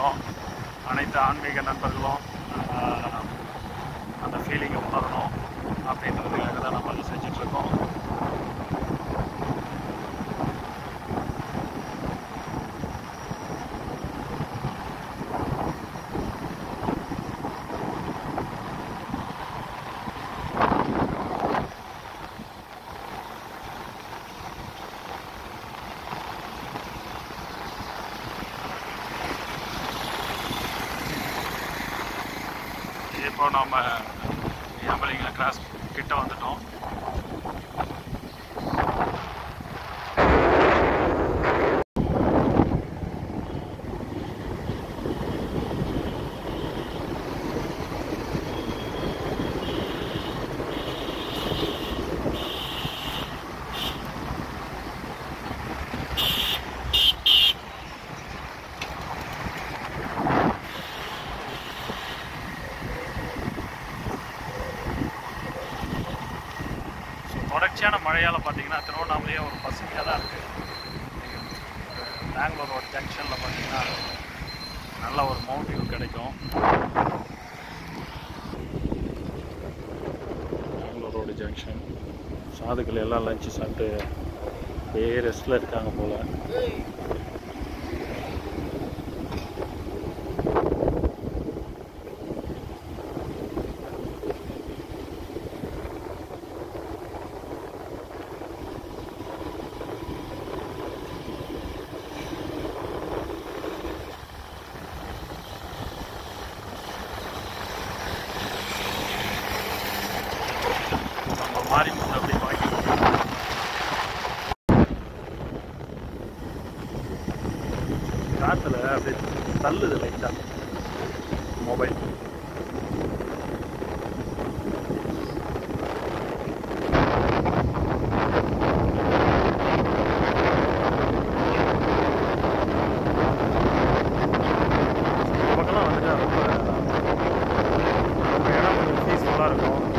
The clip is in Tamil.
இருக்கோம் அனைத்து ஆன்மீக நண்பர்களும் ஆஹ், அந்த ஃபீலிங்கை உணரணும் அப்படின்றதுக்காக தான் நம்ம அதை செஞ்சிட்ருக்கோம் இப்போ நம்ம ஏம்பலிங்க கிராஸ் கிட்ட வந்துட்டோம் ஸோ தொடர்ச்சியான மழையால் பார்த்தீங்கன்னா திருவண்ணாமலையே ஒரு பசுமையாக தான் இருக்குது பெங்களூர் ஒரு ஜங்ஷனில் பார்த்தீங்கன்னா நல்ல ஒரு மவுண்ட் வியூ கிடைக்கும் பெங்களூர் ரோடு ஜங்ஷன் சாதுக்கள் எல்லாம் லஞ்சு சாப்பிட்டு அப்படியே ரெஸ்ட்டில் இருக்காங்க போல் நம்ம மாறி முன்ன அப்படியே வாங்கி காற்றுல அப்படியே தள்ளுது லைட்டாக மொபைல் இந்த பக்கம்லாம் வந்துட்டா ரொம்ப ரொம்ப இடம் கொஞ்சம் பீஸ்ஃபுல்லாக இருக்கும்